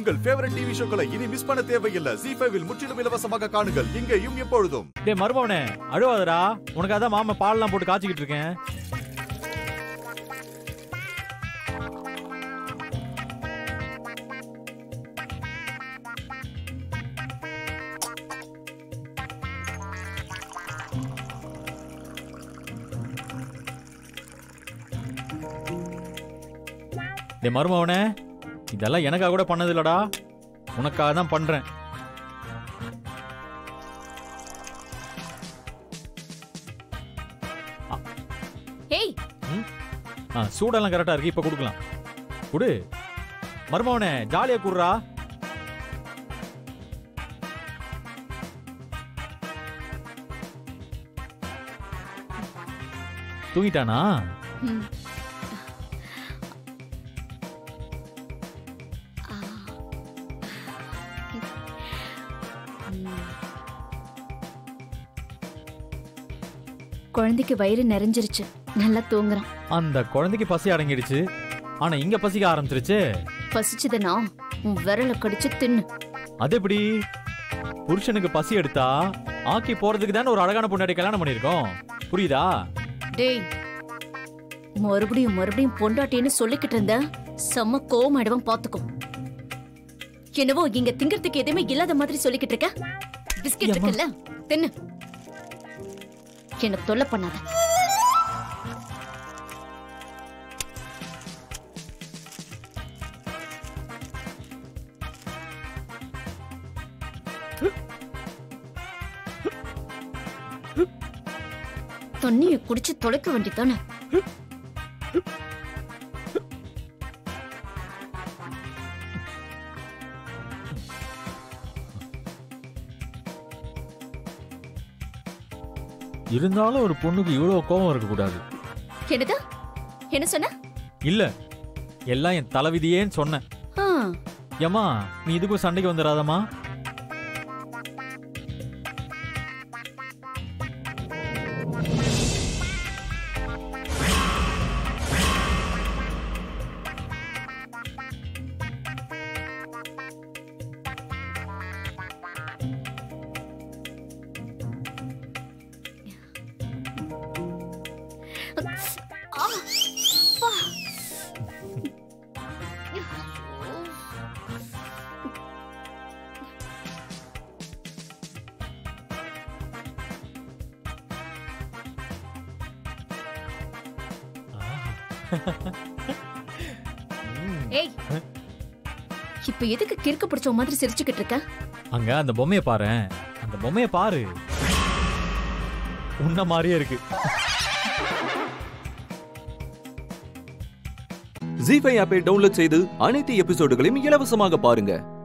உங்கள் favourite TV ஷோக்களை இனி miss பண்ண தேவையில்லை ஜி ஃபைவில் முற்றிலும் இலவசமாக காணுங்கள் இங்கேயும் எப்பொழுதும் டேய் மருமவனே அழுவாதடா உனக்காக தான் மாமா பால்லாம் போட்டு காய்ச்சிக்கிட்டு இருக்கேன் டேய் மருமவனே இதெல்லாம் எனக்காக கூட பண்ணது இல்லடா உனக்காக தான் பண்றேன் ஏய் ஆ சூடெல்லாம் கரெக்டா இருக்கு இப்ப கொடுக்கலாம் குடு மருமவனே ஜாலியா குடுறா தூங்கிட்டானா ம். ஆ. ம். குழந்தைக்கு வயிறு நிறைஞ்சிருச்சு நல்லா தூங்குறான் அந்த குழந்தைக்கு பசி அடங்கிடுச்சு ஆனா இங்க பசிக்க ஆரம்பிச்சிருச்சு பசிச்சதுன்னா உன் விரலை கடிச்சு தின்னு அது எப்படி புருஷனுக்கு பசி எடுத்தா ஆக்கி போறதுக்கு தானே ஒரு அழகான பொண்டாட்டி கல்யாணம் பண்ணிருக்கோம் புரியுதா டேய் மறுபடியும் மறுபடியும் பொண்டாட்டின்னு சொல்லிக்கிட்டு இருந்த செம்ம கோமாயிடுவன் பாத்துக்கோ என்னவோ இங்க திங்கறதுக்கு எதுவுமே இல்லாத மாதிரி சொல்லிக்கிட்டு இருக்க பிஸ்கெட் ஏம்மா? இருக்குல்ல தின்னு என்ன தொல்லை பண்ணாத தண்ணிய குடிச்சு தொலைக்க வேண்டியதானே இருந்தாலும் ஒரு பொண்ணுக்கு இவ்வளவு கோபம் இருக்க கூடாது என்னது என்ன சொன்ன இல்ல எல்லாம் என் தலைவிதியேன்னு சொன்னேன் ஆ, ஏமா நீ இதுக்கும் சண்டைக்கு வந்துடாதம்மா ஆ, அப்பா. ஏய் இப்ப எதுக்கு கிறுக்கு பிடிச்ச மாதிரி சிரிச்சுக்கிட்டு இருக்க அங்க அந்த பொம்மைய பாரு அந்த பொம்மைய பாரு உன்ன மாதிரியே இருக்கு ஜி ஃபைவ் ஆப்பை டவுன்லோட் செய்து அனைத்து எபிசோடுகளையும் இலவசமாக பாருங்க